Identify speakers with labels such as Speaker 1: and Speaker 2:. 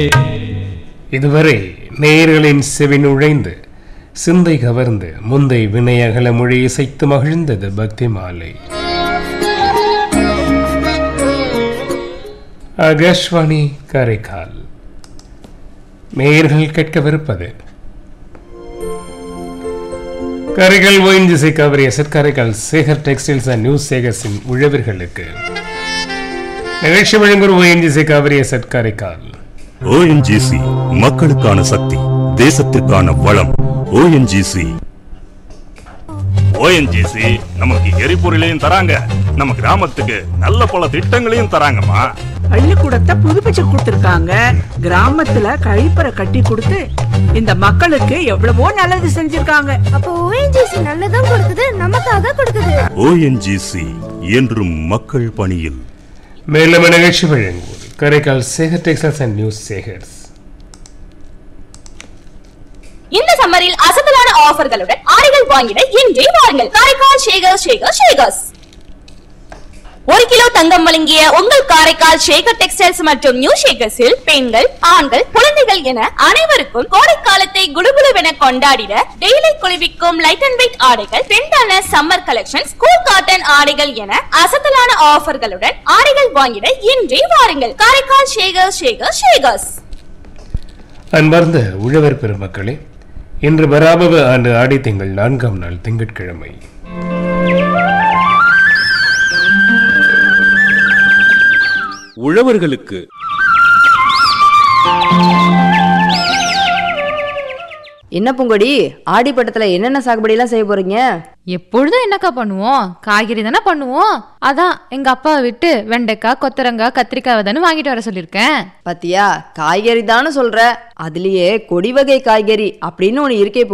Speaker 1: இதுவரை நேயர்களின் செவி நுழைந்து சிந்தை கவர்ந்து முந்தை வினையகல மொழி இசைத்து மகிழ்ந்தது பக்தி மாலை ஆகாஷ்வாணி காரைக்கால் நேயர்கள் கேட்கவிருப்பது காரைக்கால் ஓஎன்ஜிசி கவரி எசட் Karaikal Sekar textiles and news சேகர்ஸின் உழவர்களுக்கு நிகழ்ச்சி வழங்குவோர் ஓஎன்ஜிசி கவரி எசட் காரைக்கால்
Speaker 2: ஓஎன்ஜிசி மக்களுக்கான சக்தி தேசத்திற்கான வளம் ஓஎன்ஜிசி ஓஎன்ஜிசி நமக்கு எரிபொருளையும் தராங்க நம்ம கிராமத்துக்கு நல்ல பல திட்டங்களையும் தராங்கம்மா
Speaker 3: பள்ளிக்கூடத்தை புதுப்பிச்சு கொடுத்திருக்காங்க கிராமத்துல கழிப்பறை கட்டி கொடுத்து இந்த மக்களுக்கு எவ்வளவோ நல்லது செஞ்சிருக்காங்க
Speaker 4: அப்போ ஓஎன்ஜிசி நல்லதும் கொடுக்குது நமக்காக கொடுக்குது
Speaker 2: ஓஎன்ஜிசி என்றும் மக்கள் பணியில்
Speaker 1: மேலும் நிகழ்ச்சி வழங்குவோர் Karaikal Sekar textiles and news Sekars
Speaker 5: இந்த சம்மரில் அசத்தலான ஆஃபர்களுடன் ஆடைகள் வாங்கிட இன்றே வாருங்கள் காரைக்கால் ஷேகர் ஷேகர் ஷேகர்ஸ் ஒரு கிலோ தங்கம் வழங்கிய உங்கள் காரைக்கால் ஷேகர் டெக்ஸ்டைல்ஸ் மற்றும் நியூ ஷேகர்ஸில் பெண்கள் ஆண்கள் குழந்தைகள் என அனைவருக்கும் கோடை காலத்தை குடுகுடுவென கொண்டாடிட டெய்லி குளிர்விக்கும் லைட் அண்ட் வெயிட் ஆடைகள் பெண்டான சம்மர் கலெக்ஷன் ஸ்கூல் காட்டன் ஆடைகள் என அசத்தலான ஆஃபர்களுடன் ஆடைகள் வாங்கிட இன்றே வாருங்கள் காரைக்கால் ஷேகர் ஷேகர் ஷேகர்ஸ்
Speaker 1: அன்பார்ந்த உழவர் பெருமக்களே இன்று பராபவ ஆண்டு ஆடி திங்கள் நான்காம் நாள் திங்கட்கிழமை
Speaker 6: உழவர்களுக்கு
Speaker 7: என்ன பூங்கொடி ஆடி பட்டத்துல என்னென்ன சாகுபடி எல்லாம் செய்ய போறீங்க
Speaker 8: எப்பொழுதும் என்னக்கா பண்ணுவோம் காய்கறி தானே பண்ணுவோம் அதான் எங்க அப்பாவை விட்டு வெண்டைக்காய் கொத்தரங்காய் கத்திரிக்காய் தானே வாங்கிட்டு வர சொல்லியிருக்கேன்
Speaker 7: பாத்தியா காய்கறி தானே சொல்ற அதுலயே கொடி வகை காய்கறி அப்படின்னு ஒண்ணு இருக்கே